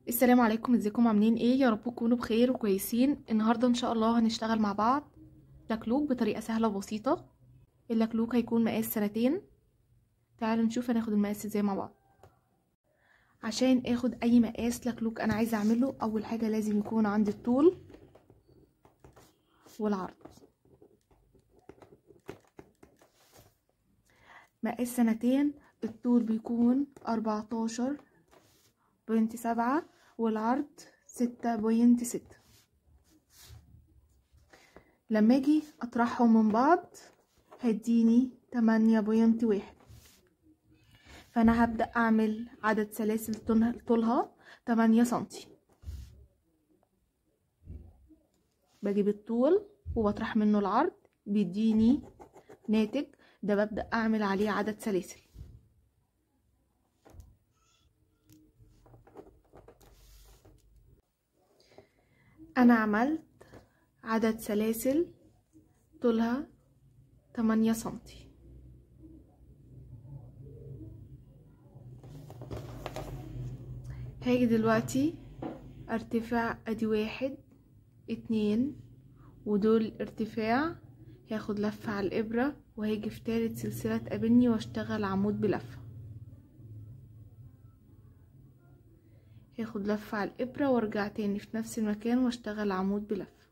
السلام عليكم ازيكم عاملين ايه يا رب تكونوا بخير وكويسين النهارده ان شاء الله هنشتغل مع بعض لكلوك بطريقه سهله وبسيطه اللكلوك هيكون مقاس سنتين تعالوا نشوف هناخد المقاس ازاي مع بعض عشان اخد اي مقاس لكلوك انا عايزه اعمله اول حاجه لازم يكون عندي الطول والعرض مقاس سنتين الطول بيكون أربعتاشر بوينت سبعة والعرض ستة بوينت ستة لما اجي اطرحهم من بعض هيديني تمانية بوينت واحد فانا هبدأ اعمل عدد سلاسل طولها تمانية سنتي بجيب الطول وبطرح منه العرض بيديني ناتج ده ببدأ اعمل عليه عدد سلاسل انا عملت عدد سلاسل طولها تمانية سنتي هاجي دلوقتي ارتفاع ادي واحد اتنين ودول ارتفاع هاخد لفة على الابرة وهيجي في تالت سلسلة تقابلني واشتغل عمود بلفة هاخد لفة على الإبرة وارجع تاني في نفس المكان واشتغل عمود بلفة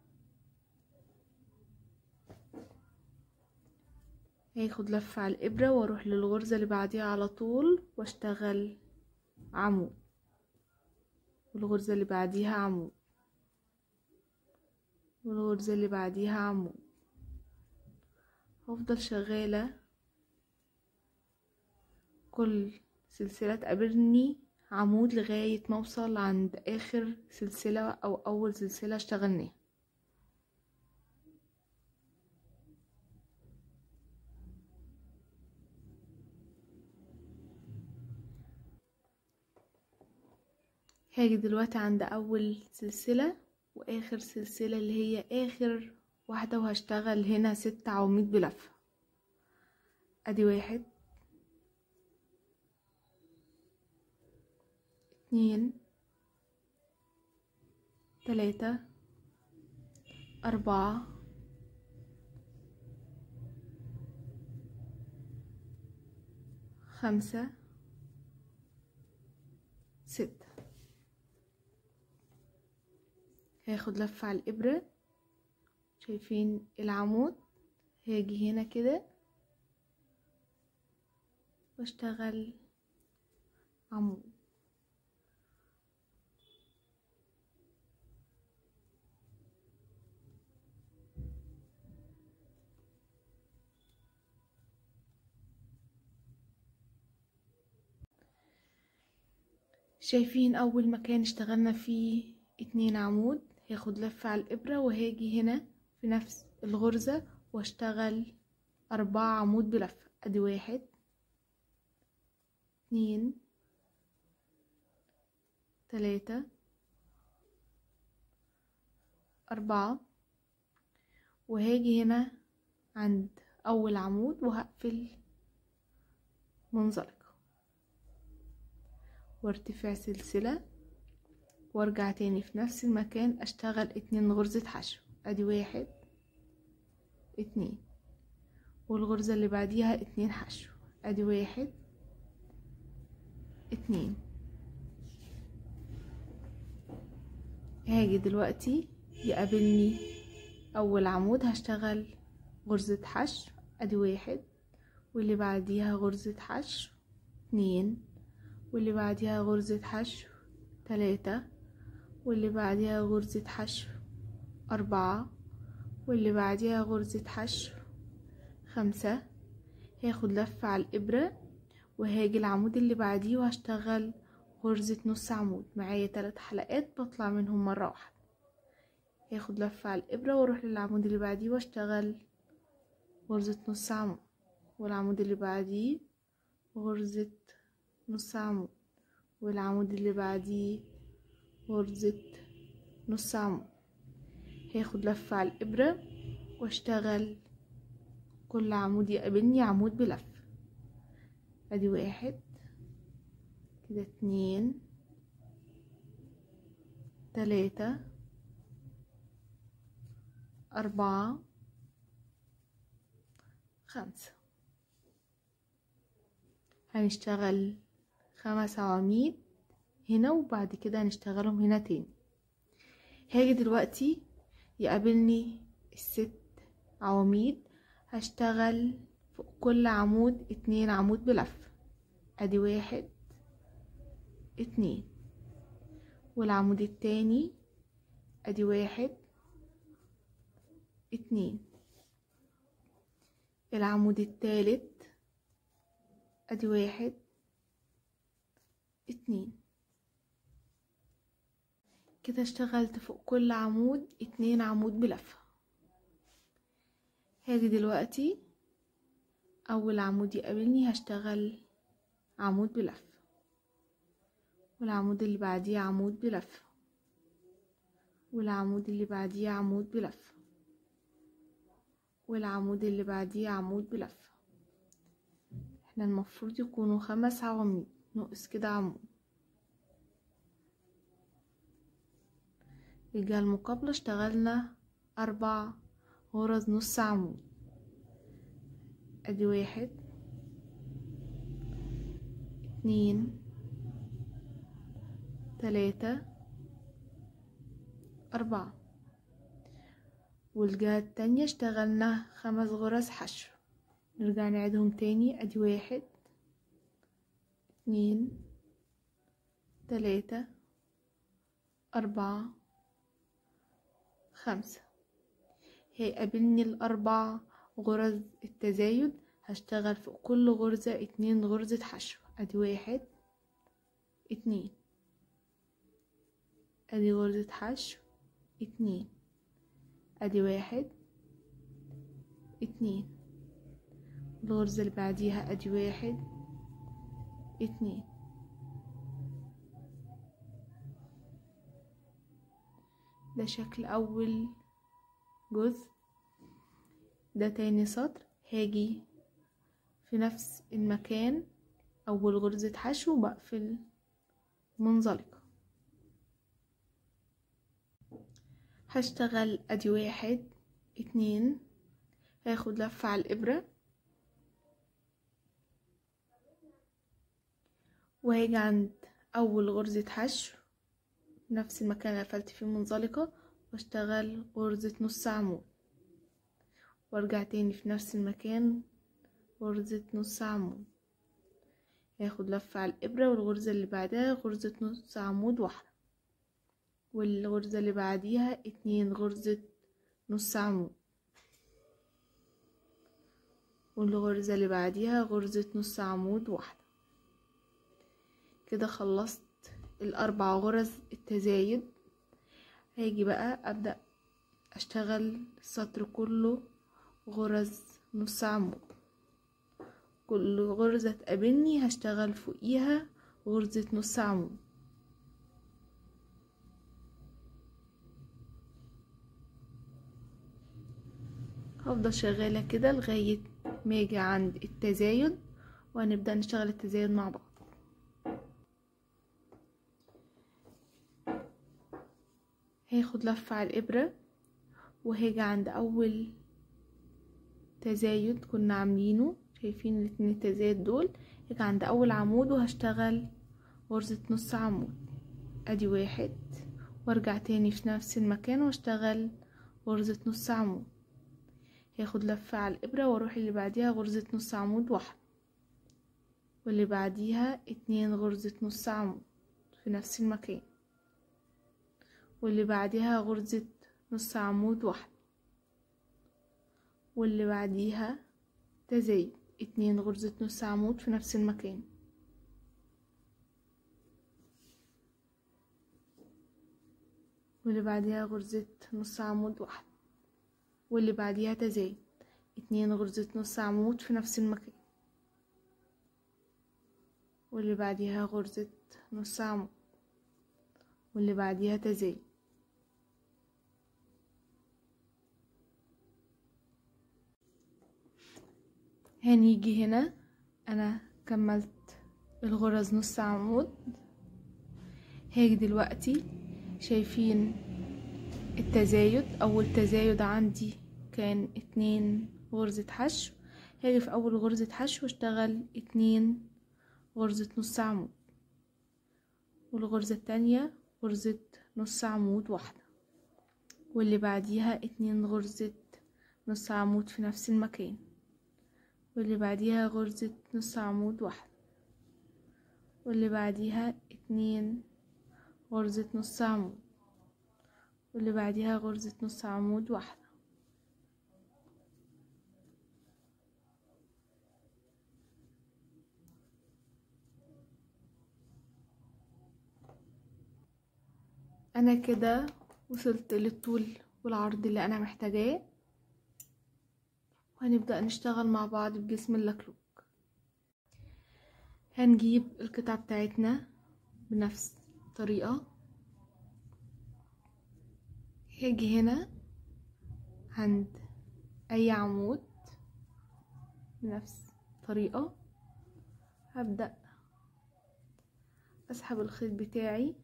هاخد لفة على الإبرة واروح للغرزة اللي بعديها على طول واشتغل عمود والغرزة اللي بعديها عمود والغرزة اللي بعديها عمود هفضل شغالة كل سلسلة تقابلني عمود لغاية ما اوصل عند اخر سلسلة او اول سلسلة اشتغلناها هاجي دلوقتي عند اول سلسلة واخر سلسلة اللي هي اخر واحدة وهشتغل هنا ست عواميد بلفة ادي واحد اتنين تلاتة أربعة خمسة ستة هاخد لفة على الإبرة شايفين العمود هاجي هنا كده واشتغل عمود شايفين اول مكان اشتغلنا فيه اتنين عمود هاخد لفة على الابرة وهاجي هنا في نفس الغرزة واشتغل اربعة عمود بلفة ادي واحد اتنين تلاتة اربعة وهاجي هنا عند اول عمود وهقفل منزلق وارتفع سلسلة وارجع تاني في نفس المكان اشتغل اتنين غرزة حشو ادي واحد اتنين والغرزة اللي بعديها اتنين حشو ادي واحد اتنين هاجي دلوقتي يقابلني اول عمود هشتغل غرزة حشو ادي واحد واللي بعديها غرزة حشو اتنين واللي بعديها غرزة حشو تلاتة واللي بعديها غرزة حشو أربعة واللي بعديها غرزة حشو خمسة هاخد لفة على الإبرة وهاجي العمود اللي بعديه وهشتغل غرزة نص عمود معايا تلات حلقات بطلع منهم مرة واحدة هاخد لفة على الإبرة واروح للعمود اللي بعديه واشتغل غرزة نص عمود والعمود اللي بعديه غرزة نص عمود والعمود اللي بعديه غرزة نص عمود هاخد لفة على الإبرة واشتغل كل عمود يقابلني عمود بلف ادي واحد كده اتنين تلاتة أربعة خمسة هنشتغل خمس عواميد هنا وبعد كده هنشتغلهم هنا تاني هاجي دلوقتي يقابلني الست عواميد هشتغل فوق كل عمود اتنين عمود بلف ادي واحد اتنين والعمود التاني ادي واحد اتنين العمود التالت ادي واحد اتنين كده اشتغلت فوق كل عمود اتنين عمود بلفة هاجي دلوقتي اول عمود يقابلني هشتغل عمود بلفة والعمود اللي بعديه عمود بلفة والعمود اللي بعديه عمود بلفة والعمود اللي بعديه عمود بلفة احنا المفروض يكونوا خمس عواميد نقص كده عمود الجهة المقابلة اشتغلنا أربع غرز نص عمود ادي واحد اتنين تلاتة أربعة والجهة التانية اشتغلنا خمس غرز حشو نرجع نعيدهم تاني ادي واحد اتنين تلاتة أربعة خمسة هيقابلني الأربع غرز التزايد هشتغل فوق كل غرزة اتنين غرزة حشو ادي واحد اتنين ادي غرزة حشو اتنين ادي واحد اتنين الغرزة اللي بعديها ادي واحد اتنين ده شكل اول جزء ده تاني سطر هاجي في نفس المكان اول غرزة حشو بقفل منزلقة هشتغل ادي واحد اتنين هاخد لفة على الابرة وهاجي عند اول غرزة حشو نفس المكان اللي قفلت فيه منزلقة واشتغل غرزة نص عمود وارجع تاني في نفس المكان غرزة نص عمود هاخد لفة على الإبرة والغرزة اللي بعدها غرزة نص عمود واحدة والغرزة اللي بعديها اتنين غرزة نص عمود والغرزة اللي بعديها غرزة نص عمود واحدة كده خلصت الأربع غرز التزايد هاجي بقى أبدأ أشتغل السطر كله غرز نص عمود كل غرزة تقابلني هشتغل فوقيها غرزة نص عمود هفضل شغالة كده لغاية ما اجي عند التزايد وهنبدأ نشتغل التزايد مع بعض هاخد لفة على الإبرة وهاجي عند أول تزايد كنا عاملينه شايفين الاتنين التزايد دول هاجي عند أول عمود وهشتغل غرزة نص عمود ادي واحد وارجع تاني في نفس المكان واشتغل غرزة نص عمود هاخد لفة على الإبرة واروح اللي بعديها غرزة نص عمود واحد واللي بعديها اتنين غرزة نص عمود في نفس المكان واللي بعديها غرزة نص عمود واحد واللي بعديها تزايد اتنين غرزة نص عمود في نفس المكان واللي بعديها غرزة نص عمود واحد واللي بعديها تزايد اتنين غرزة نص عمود في نفس المكان واللي بعديها غرزة نص عمود واللي بعديها تزايد هنيجي هنا انا كملت الغرز نص عمود هاجي دلوقتي شايفين التزايد اول تزايد عندي كان اتنين غرزة حشو هاجي في اول غرزة حشو اشتغل اتنين غرزة نص عمود والغرزة التانية غرزة نص عمود واحدة واللي بعديها اتنين غرزة نص عمود في نفس المكان واللي بعديها غرزة نص عمود واحدة واللي بعديها اتنين غرزة نص عمود واللي بعديها غرزة نص عمود واحدة انا كده وصلت للطول والعرض اللي انا محتاجاه وهنبدأ نشتغل مع بعض بجسم اللكلوك هنجيب القطعة بتاعتنا بنفس الطريقة هاجي هنا عند اي عمود بنفس الطريقة هبدأ اسحب الخيط بتاعي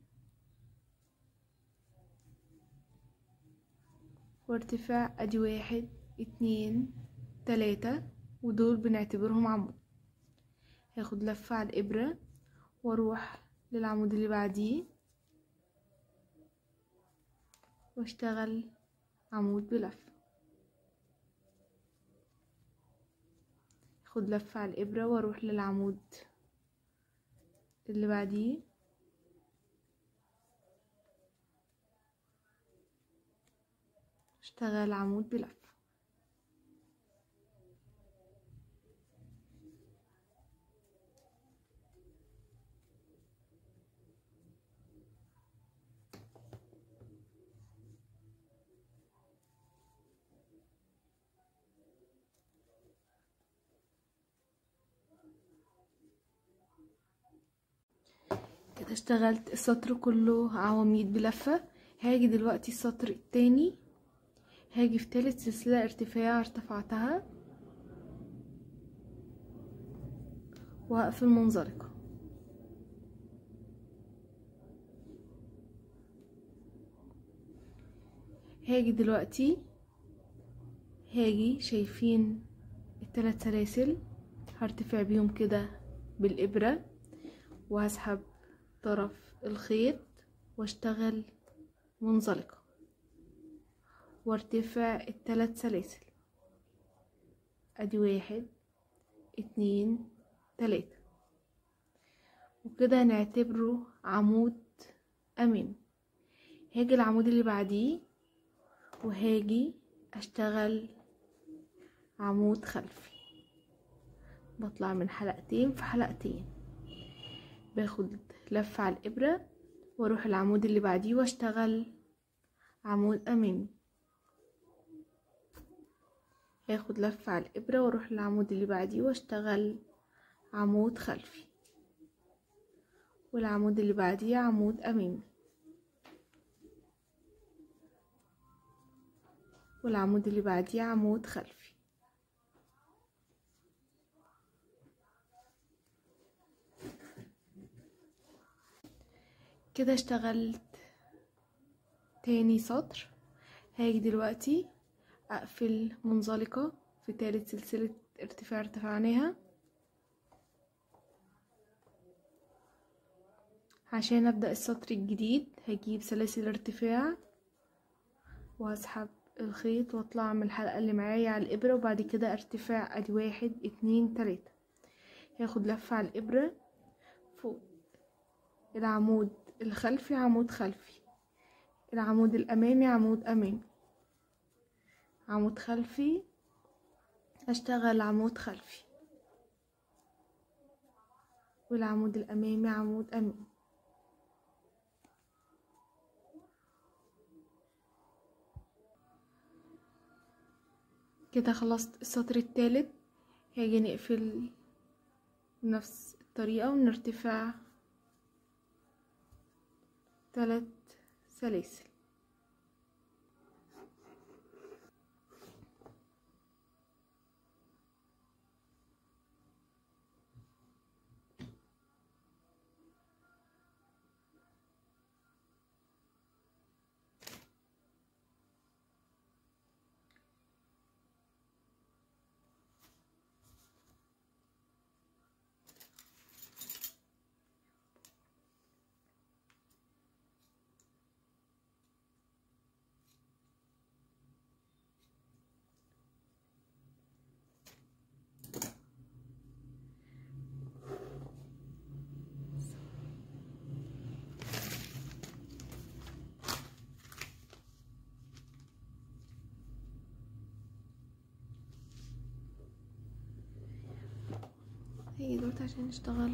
وارتفاع ادي واحد اتنين تلاتة ودول بنعتبرهم عمود هاخد لفة على الابرة واروح للعمود اللي بعديه واشتغل عمود بلفة اخد لفة على الابرة واروح للعمود اللي بعديه اشتغل عمود بلفة كده اشتغلت السطر كله عواميد بلفة هاجي دلوقتي السطر التاني هاجي في تالت سلسلة ارتفاع ارتفعتها وهقفل منزلقة هاجي دلوقتي هاجي شايفين التلات سلاسل هرتفع بيهم كده بالإبرة وهسحب طرف الخيط واشتغل منزلقة وارتفع التلات سلاسل ادي واحد اتنين تلاتة وكده هنعتبره عمود امامي هاجي العمود اللي بعديه وهاجي اشتغل عمود خلفي بطلع من حلقتين في حلقتين باخد لفة على الإبرة واروح العمود اللي بعديه واشتغل عمود امامي هاخد لفة على الإبرة واروح للعمود اللي بعديه واشتغل عمود خلفي والعمود اللي بعديه عمود أمامي والعمود اللي بعديه عمود خلفي كده اشتغلت تاني سطر هاجي دلوقتي اقفل منزلقة في تالت سلسلة ارتفاع ارتفعناها عشان ابدأ السطر الجديد هجيب سلاسل ارتفاع وهسحب الخيط واطلع من الحلقة اللي معايا على الابرة وبعد كده ارتفاع ادي واحد اتنين تلاتة هاخد لفة على الابرة فوق العمود الخلفي عمود خلفي العمود الامامي عمود امامي عمود خلفي اشتغل عمود خلفي والعمود الامامي عمود امامي كده خلصت السطر التالت هاجي نقفل بنفس الطريقة ونرتفع تلات سلاسل هي دلوقتي عشان نشتغل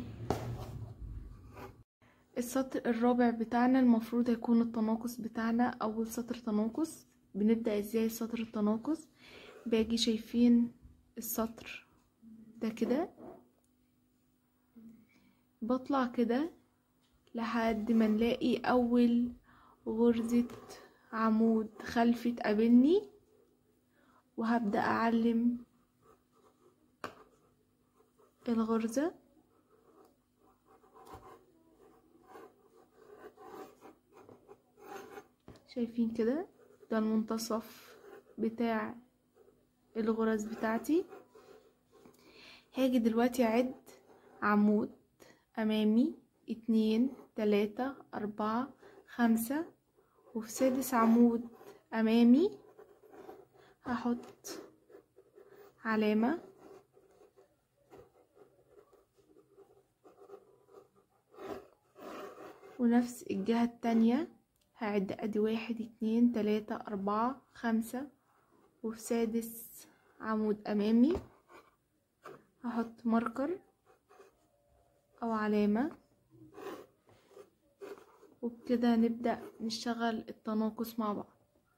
السطر الرابع بتاعنا المفروض هيكون التناقص بتاعنا اول سطر تناقص بنبدأ ازاي سطر التناقص باجي شايفين السطر ده كده بطلع كده لحد ما نلاقي اول غرزة عمود خلفي تقابلني وهبدأ اعلم الغرزة شايفين كده ده المنتصف بتاع الغرز بتاعتي هاجي دلوقتي اعد عمود امامي اتنين تلاتة اربعة خمسة وفي سادس عمود امامي هحط علامة ونفس الجهة التانية هعد ادي واحد اتنين تلاتة اربعة خمسة وفي سادس عمود امامي هحط ماركر او علامة وبكده نبدأ نشتغل التناقص مع بعض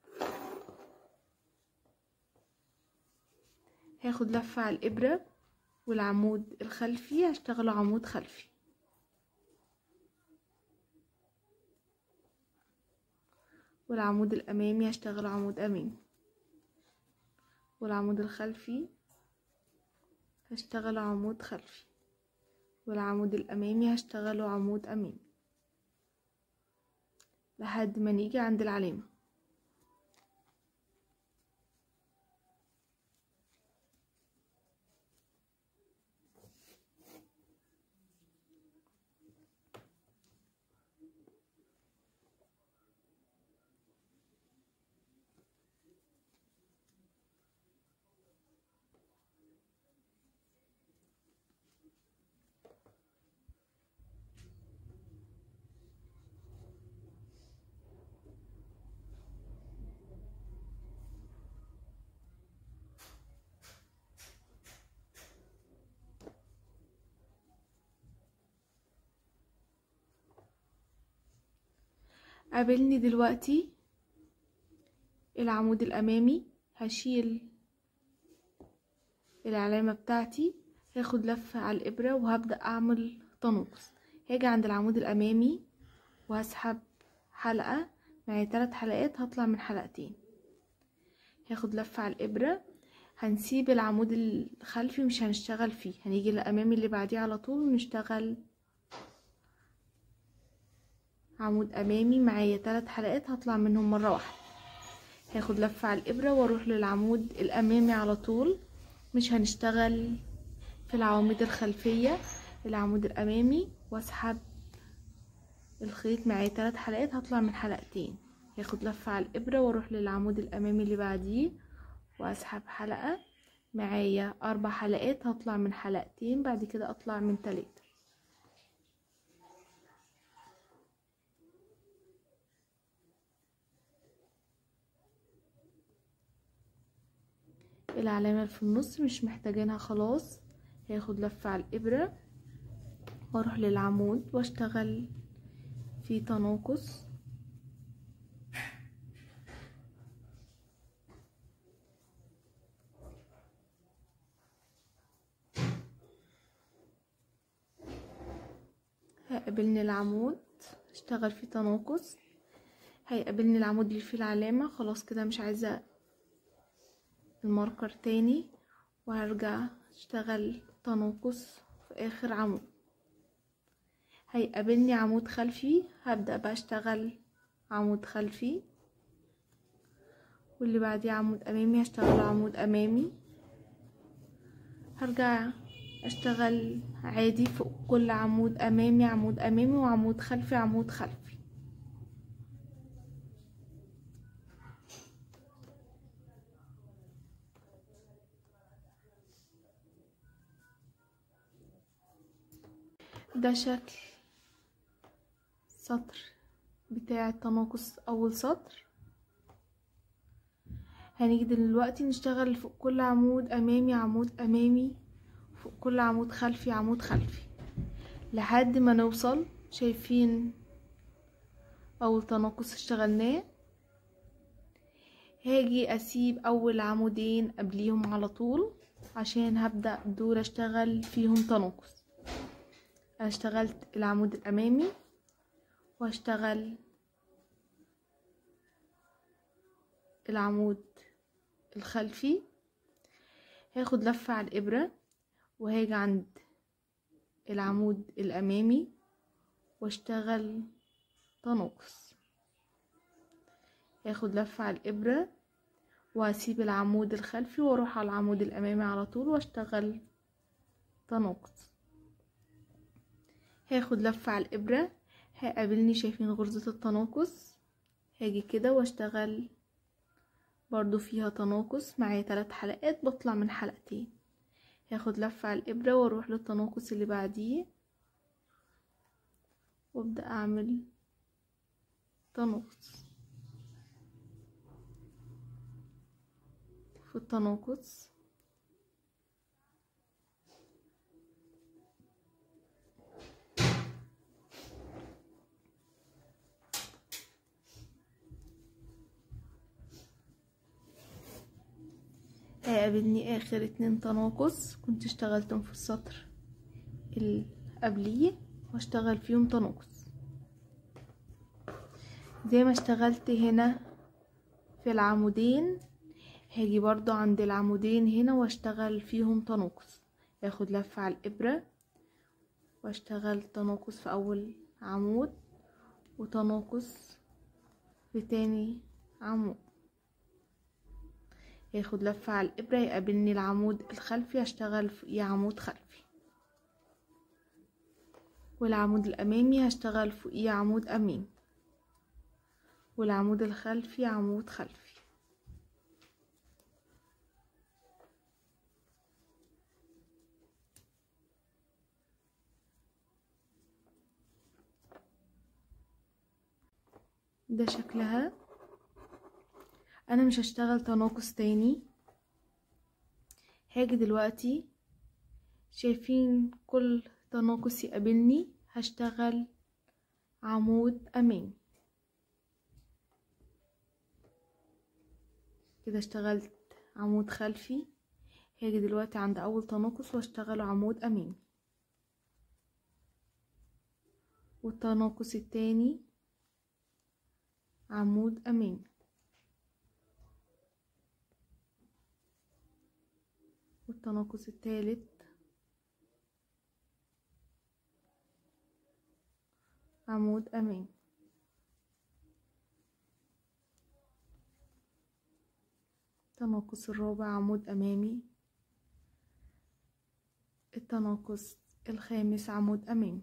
هاخد لفة على الابرة والعمود الخلفي هشتغله عمود خلفي والعمود الامامي هشتغل عمود امامي والعمود الخلفي هشتغل عمود خلفي والعمود الامامي هشتغله عمود امامي لحد ما نيجي عند العلامة قابلني دلوقتي العمود الامامي هشيل العلامة بتاعتي هاخد لفة على الابرة وهبدأ اعمل تناقص هاجي عند العمود الامامي وهسحب حلقة معايا تلات حلقات هطلع من حلقتين هاخد لفة على الابرة هنسيب العمود الخلفي مش هنشتغل فيه هنيجي الامامي اللي بعديه على طول ونشتغل عمود امامي معايا تلات حلقات هطلع منهم مرة واحدة هاخد لفة على الابرة واروح للعمود الامامي على طول مش هنشتغل في العواميد الخلفية العمود الامامي واسحب الخيط معايا تلات حلقات هطلع من حلقتين هاخد لفة على الابرة واروح للعمود الامامي اللي بعديه واسحب حلقة معايا اربع حلقات هطلع من حلقتين بعد كده اطلع من تلاتة العلامة اللي في النص مش محتاجينها خلاص هاخد لفة على الإبرة واروح للعمود واشتغل في تناقص هيقابلني العمود اشتغل في تناقص هيقابلني العمود اللي فيه العلامة خلاص كده مش عايزة الماركر تاني وهرجع اشتغل تناقص في اخر عمود هيقابلني عمود خلفي هبدأ بقى اشتغل عمود خلفي واللي بعديه عمود امامي هشتغل عمود امامي هرجع اشتغل عادي فوق كل عمود امامي عمود امامي وعمود خلفي عمود خلفي ده شكل سطر بتاع التناقص اول سطر هنيجي دلوقتي نشتغل فوق كل عمود امامي عمود امامي فوق كل عمود خلفي عمود خلفي لحد ما نوصل شايفين اول تناقص اشتغلناه هاجي اسيب اول عمودين قبليهم على طول عشان هبدأ دول اشتغل فيهم تناقص انا اشتغلت العمود الامامي واشتغل العمود الخلفي هاخد لفة على الإبرة وهاجي عند العمود الأمامي واشتغل تناقص هاخد لفة على الإبرة وهسيب العمود الخلفي واروح على العمود الأمامي على طول واشتغل تناقص هاخد لفة على الإبرة هقابلني شايفين غرزة التناقص هاجي كده واشتغل برضو فيها تناقص معايا ثلاث حلقات بطلع من حلقتين هاخد لفة على الإبرة واروح للتناقص اللي بعديه وابدأ اعمل تناقص في التناقص هيقابلني اخر اتنين تناقص كنت اشتغلتهم في السطر اللي قبليه واشتغل فيهم تناقص زي ما اشتغلت هنا في العمودين هاجي برضو عند العمودين هنا واشتغل فيهم تناقص اخد لفة على الابرة واشتغل تناقص في اول عمود وتناقص في تاني عمود ياخد لفة على الإبرة يقابلني العمود الخلفي هشتغل فوقيه عمود خلفي والعمود الأمامي هشتغل فوقيه عمود أمامي والعمود الخلفي عمود خلفي ده شكلها انا مش هشتغل تناقص تاني هاجي دلوقتي شايفين كل تناقص يقابلني هشتغل عمود امامي كده اشتغلت عمود خلفي هاجي دلوقتي عند اول تناقص واشتغل عمود امامي والتناقص التاني عمود امامي والتناقص الثالث عمود أمامي التناقص الرابع عمود أمامي التناقص الخامس عمود أمامي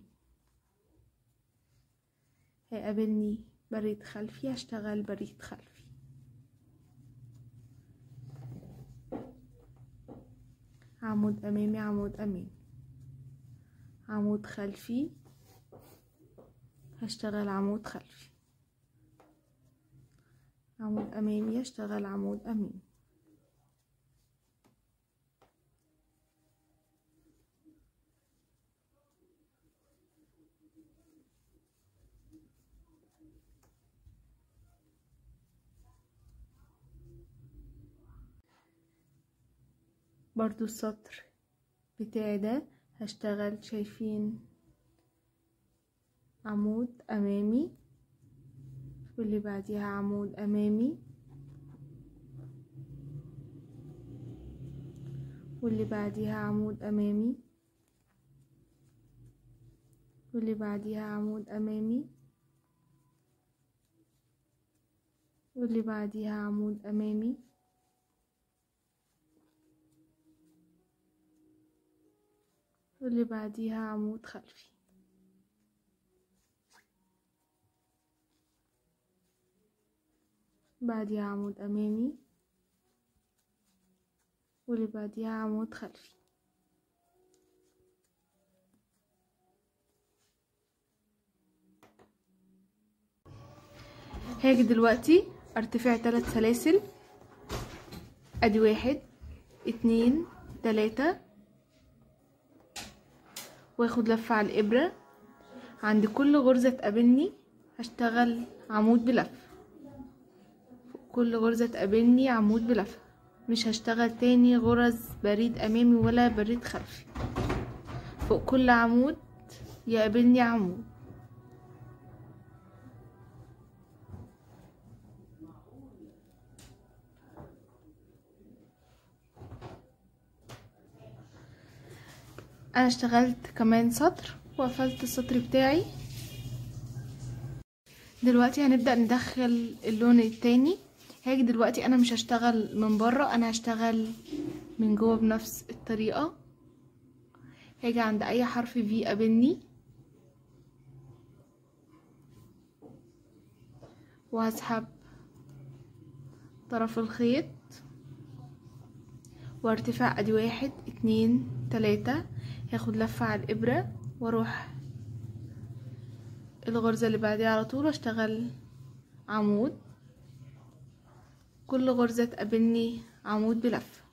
هيقابلني بريد خلفي هشتغل بريد خلفي عمود أمامي عمود أمامي عمود خلفي هشتغل عمود خلفي عمود أمامي هشتغل عمود أمامي برضو السطر بتاعي ده هشتغل شايفين عمود امامي واللي بعديها عمود امامي واللي بعديها عمود امامي واللي بعديها عمود امامي واللي بعديها عمود امامي واللي بعديها عمود خلفي بعديها عمود أمامي واللي بعديها عمود خلفي هاجي دلوقتي ارتفع ثلاث سلاسل ادي واحد اتنين تلاتة واخد لفة على الابرة عند كل غرزة تقابلني هشتغل عمود بلف كل غرزة تقابلني عمود بلفة مش هشتغل تاني غرز بريد امامي ولا بريد خلفي فوق كل عمود يقابلني عمود انا اشتغلت كمان سطر وقفلت السطر بتاعي دلوقتي هنبدأ ندخل اللون التاني هاجي دلوقتي انا مش هشتغل من بره انا هشتغل من جوه بنفس الطريقة هاجي عند اي حرف في قابلني وهسحب طرف الخيط وارتفاع ادي واحد اتنين تلاتة هاخد لفة على الابرة واروح الغرزة اللي بعديها على طول واشتغل عمود كل غرزة تقابلني عمود بلفة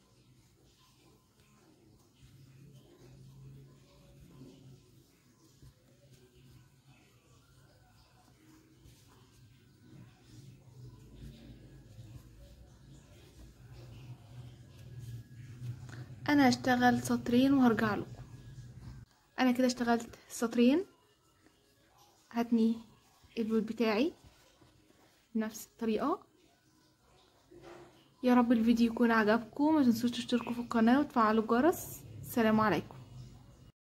انا هشتغل سطرين وهرجع لكم انا كده اشتغلت سطرين هتني البول بتاعي بنفس الطريقة يا رب الفيديو يكون عجبكم ما تنسوش تشتركوا في القناة وتفعلوا الجرس السلام عليكم